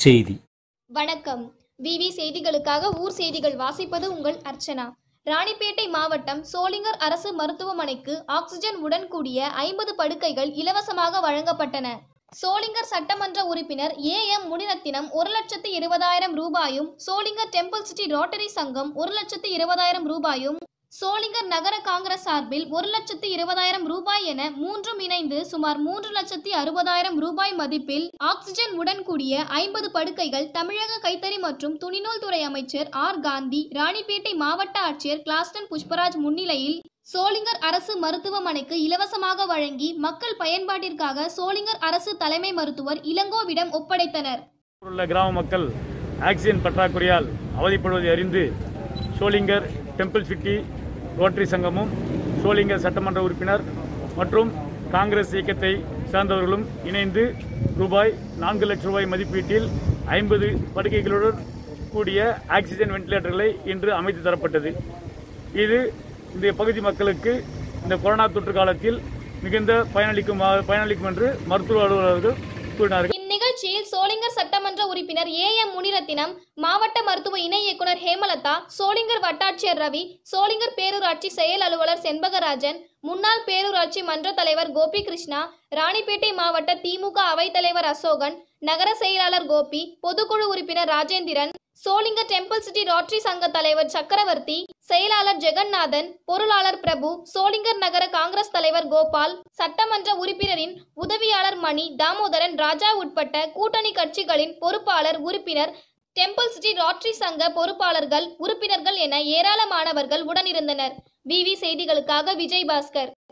செய்தி வணக்கம் விவி செய்திகளுக்காக ஊர் செய்திகள் வாசிப்பது உங்கள் அர்ச்சனா ராணிப்பேட்டை மாவட்டம் சோளிங்கர் அரசு மருத்துவமனைக்கு ஆக்சிஜன் உடன் கூடிய ஐம்பது படுக்கைகள் இலவசமாக வழங்கப்பட்டன சோளிங்கர் சட்டமன்ற உறுப்பினர் ஏ எம் முனிரத்தினம் ஒரு லட்சத்து இருபதாயிரம் ரூபாயும் சோளிங்கர் டெம்பிள் சிட்டி ரோட்டரி சங்கம் ஒரு லட்சத்து இருபதாயிரம் ரூபாயும் சோளிங்கர் நகர காங்கிரஸ் சார்பில் ஒரு லட்சத்து இருபதாயிரம் ரூபாய் என மூன்றும் இணைந்து சுமார் மூன்று லட்சத்தி அறுபதாயிரம் ரூபாய் மதிப்பில் ஆக்சிஜன் உடன் கூடிய ஐம்பது படுக்கைகள் தமிழக கைத்தறி மற்றும் துணிநூல் துறை அமைச்சர் ஆர் காந்தி ராணிப்பேட்டை மாவட்ட ஆட்சியர் கிளாஸ்டன் புஷ்பராஜ் முன்னிலையில் சோளிங்கர் அரசு மருத்துவமனைக்கு இலவசமாக வழங்கி மக்கள் பயன்பாட்டிற்காக சோளிங்கர் அரசு தலைமை மருத்துவர் இளங்கோவிடம் ஒப்படைத்தனர் உள்ள கிராம மக்கள் ஆக்சிஜன் பற்றாக்குறையால் அவதிப்படுவதை அறிந்து சோளிங்கர் டெம்பிள் சிட்டி ரோட்டரி சங்கமும் சோளிங்கர் சட்டமன்ற உறுப்பினர் மற்றும் காங்கிரஸ் இயக்கத்தை சார்ந்தவர்களும் இணைந்து ரூபாய் நான்கு லட்சம் ரூபாய் மதிப்பீட்டில் ஐம்பது படுக்கைகளுடன் கூடிய ஆக்சிஜன் வென்டிலேட்டர்களை இன்று அமைத்து தரப்பட்டது இது இந்த பகுதி மக்களுக்கு இந்த கொரோனா தொற்று காலத்தில் மிகுந்த பயனளிக்கும் பயனளிக்கும் என்று மருத்துவ அலுவலர்கள் கூறினார்கள் இந்நிகழ்ச்சியில் சோளிங்கர் சட்டமன்ற உறுப்பினர் ஏ எம் முனிரத்தினம் மாவட்ட மருத்துவ இணை இயக்குனர் ஹேமலதா சோளிங்கர் வட்டாட்சியர் ரவி சோளிங்கர் பேரூராட்சி செயல் அலுவலர் செண்பகராஜன் முன்னாள் பேரூராட்சி மன்ற தலைவர் கோபி கிருஷ்ணா ராணிப்பேட்டை மாவட்ட திமுக அவைத்தலைவர் அசோகன் நகர செயலாளர் கோபி பொதுக்குழு உறுப்பினர் Rajendran Sholinghur temple city rotary சங்க தலைவர் சக்கரவர்த்தி செயலாளர் ஜெகநாதன் பொருளாளர் பிரபு சோளிங்கர் நகர காங்கிரஸ் தலைவர் கோபால் சட்டமன்ற உறுப்பினரின் உதவியாளர் மணி தாமோதரன் ராஜா உட்பட்ட கூட்டணி கட்சிகளின் பொறுப்பாளர் உறுப்பினர் டெம்பிள் சிட்டி ரோட்டரி சங்க பொறுப்பாளர்கள் உறுப்பினர்கள் என ஏராளமானவர்கள் உடனிருந்தனர் விவி செய்திகளுக்காக விஜய் பாஸ்கர்